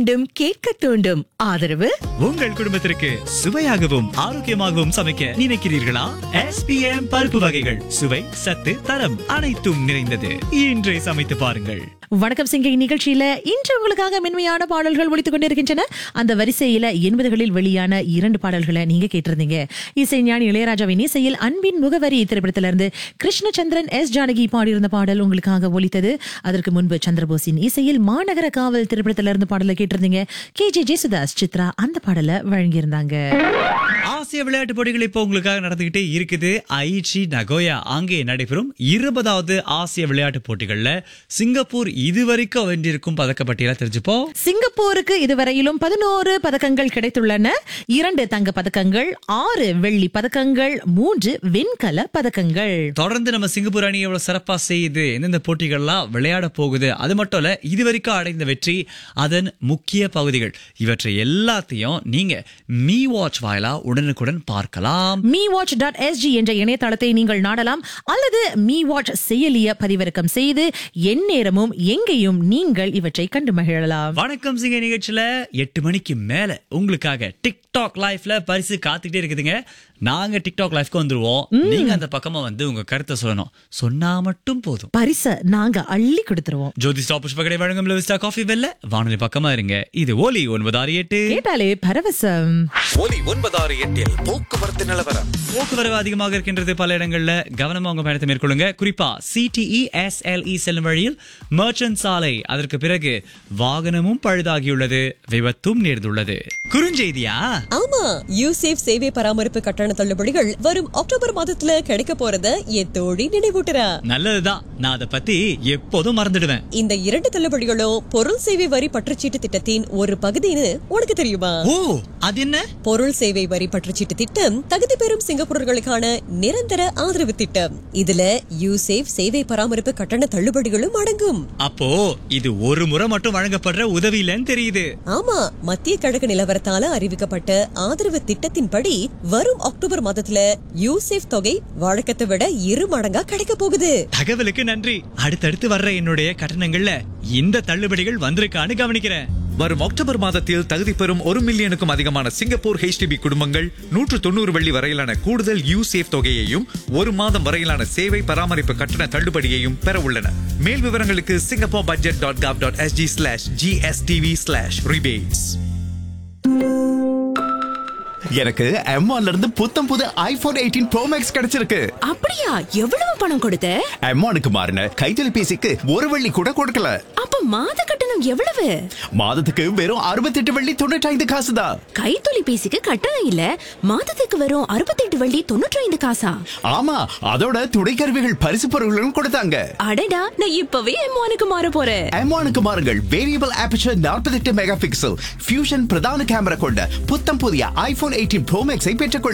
மீண்டும் கேட்க தூண்டும் ஆதரவு உங்கள் குடும்பத்திற்கு சுவையாகவும் ஆரோக்கியமாகவும் சமைக்க நினைக்கிறீர்களா எஸ்பிஎம் பருப்பு வகைகள் சுவை சத்து தரம் அனைத்தும் நிறைந்தது இன்றே சமைத்து பாருங்கள் வணக்கம் சிங்கை நிகழ்ச்சியில இன்று உங்களுக்காக மென்மையான பாடல்கள் ஒழித்துக் கொண்டிருக்கின்றன அந்த வரிசையில எண்பதுகளில் வெளியான இரண்டு பாடல்களை நீங்க கேட்டிருந்தீங்க இசைஞானி இளையராஜாவின் இசையில் அன்பின் முகவரி திரைப்படத்திலிருந்து கிருஷ்ணச்சந்திரன் எஸ் ஜானகி பாடியிருந்த பாடல் உங்களுக்காக ஒலித்தது அதற்கு முன்பு சந்திரபோஸின் இசையில் மாநகர காவல் திரைப்படத்திலிருந்து பாடலை கேட்டிருந்தீங்க கே ஜே ஜேசுதாஸ் சித்ரா அந்த பாடலை வழங்கியிருந்தாங்க ஆசிய விளையாட்டு போட்டிகள் இப்போ உங்களுக்காக நடந்துகிட்டே இருக்குது ஐச்சி நகோயா அங்கே நடைபெறும் இருபதாவது ஆசிய விளையாட்டு போட்டிகள்ல சிங்கப்பூர் இதுவரைக்கும் வென்றிருக்கும் பதக்கப்பட்டியலை தெரிஞ்சுப்போம் சிங்கப்பூருக்கு இதுவரையிலும் பதினோரு பதக்கங்கள் கிடைத்துள்ளன இரண்டு தங்க பதக்கங்கள் ஆறு வெள்ளி பதக்கங்கள் மூன்று வெண்கல பதக்கங்கள் தொடர்ந்து நம்ம சிங்கப்பூர் அணி எவ்வளவு சிறப்பா செய்யுது எந்தெந்த போட்டிகள்லாம் விளையாட போகுது அது மட்டும் இல்ல இதுவரைக்கும் அடைந்த வெற்றி அதன் முக்கிய பகுதிகள் இவற்றை எல்லாத்தையும் நீங்க மீ வாட்ச் வாயிலா உடனுக்குடன் பார்க்கலாம் மீ வாட்ச் டாட் எஸ்ஜி என்ற இணையதளத்தை நீங்கள் நாடலாம் அல்லது மீ வாட்ச் செயலிய பதிவிறக்கம் செய்து எந்நேரமும் எங்கேயும் நீங்கள் இவற்றை கண்டு மகிழலாம் வணக்கம் சிங்க நிகழ்ச்சியில எட்டு மணிக்கு மேல உங்களுக்காக டிக்டாக் லைஃப்ல பரிசு காத்துக்கிட்டே இருக்குதுங்க நாங்க டிக்டாக் லைஃப்க்கு வந்துருவோம் நீங்க அந்த பக்கமா வந்து உங்க கருத்தை சொல்லணும் சொன்னா மட்டும் போதும் பரிச நாங்க அள்ளி கொடுத்துருவோம் ஜோதி ஸ்டாப் புஷ்பகடை வழங்கும் லவிஸ்டா காஃபி வெல்ல வானொலி பக்கமா இருங்க இது ஓலி ஒன்பது ஆறு எட்டு கேட்டாலே பரவசம் ஒலி ஒன்பதாறு எட்டில் போக்குவரத்து நிலவரம் போக்குவரவு அதிகமாக இருக்கின்றது பல இடங்கள்ல கவனமா உங்க பயணத்தை மேற்கொள்ளுங்க குறிப்பா சிடிஇ எஸ்எல்இ செல்லும் வழியில் மர்ச்சன்ட் சாலை அதற்கு பிறகு வாகனமும் பழுதாகியுள்ளது விபத்தும் நேர்ந்துள்ளது குறுஞ்செய்தியா ஆமா யூசேஃப் சேவை பராமரிப்பு கட்டண தள்ளுபடிகள் வரும் அக்டோபர் மாதத்துல கிடைக்க போறத என் தோழி நினைவூட்டுறா நல்லதுதான் நான் அதை பத்தி எப்போதும் மறந்துடுவேன் இந்த இரண்டு தள்ளுபடிகளும் பொருள் சேவை வரி பற்றுச்சீட்டு திட்டத்தின் ஒரு பகுதின்னு உனக்கு தெரியுமா ஓ அது என்ன பொருள் சேவை வரி பற்றுச்சீட்டு திட்டம் தகுதி பெறும் சிங்கப்பூரர்களுக்கான நிரந்தர ஆதரவு திட்டம் இதுல யூசேஃப் சேவை பராமரிப்பு கட்டண தள்ளுபடிகளும் அடங்கும் அப்போ இது ஒரு முறை மட்டும் வழங்கப்படுற உதவி இல்லைன்னு தெரியுது ஆமா மத்திய கிழக்கு நிலவரத்தால அறிவிக்கப்பட்ட ஆதரவு திட்டத்தின்படி வரும் அக்டோபர் மாதத்துல யூசேஃப் தொகை வழக்கத்தை விட இரு மடங்கா கிடைக்க போகுது தகவலுக்கு நன்றி அடுத்தடுத்து வர்ற என்னுடைய கட்டணங்கள்ல இந்த தள்ளுபடிகள் வந்திருக்கான்னு கவனிக்கிறேன் வரும் அக்டோபர் மாதத்தில் தகுதி பெறும் ஒரு மில்லியனுக்கும் அதிகமான சிங்கப்பூர் ஹெச்டிபி குடும்பங்கள் நூற்று தொண்ணூறு வெள்ளி வரையிலான கூடுதல் யூசேஃப் தொகையையும் ஒரு மாதம் வரையிலான சேவை பராமரிப்பு கட்டண தள்ளுபடியையும் பெற உள்ளன மேல் விவரங்களுக்கு Singapore budget dot gov dot SG slash GSTV slash rebates எனக்கு M1 ல இருந்து புத்தம் புது ஐபோன் எயிட்டீன் ப்ரோ மேக்ஸ் கிடைச்சிருக்கு அப்படியா எவ்வளவு பணம் கொடுத்த M1க்கு மாறின கைத்தொலைபேசிக்கு ஒரு வெள்ளி கூட கொடுக்கல அப்ப மாத கட்டணம் எவ்வளவு மாதத்துக்கு வெறும் அறுபத்தெட்டு வெள்ளி தொண்ணூற்றி காசு தான் கைத்தொலைபேசிக்கு கட்டணம் இல்ல மாதத்துக்கு வரும் அறுபத்தெட்டு வள்ளி தொண்ணூற்றி ஐந்து காசா ஆமா அதோட துணைக்கருவிகள் பரிசு பொருட்களும் கொடுத்தாங்க அடடா நான் இப்பவே எம்மானுக்கு மாற போறேன் M1க்கு மாறுங்கள் variable aperture 48 mega pixel fusion பிரதான கேமரா கொண்ட புத்தம் புதிய ஐபோன் எயிட்டீன் ப்ரோ மேக்ஸை பெற்றுக்கொள்ள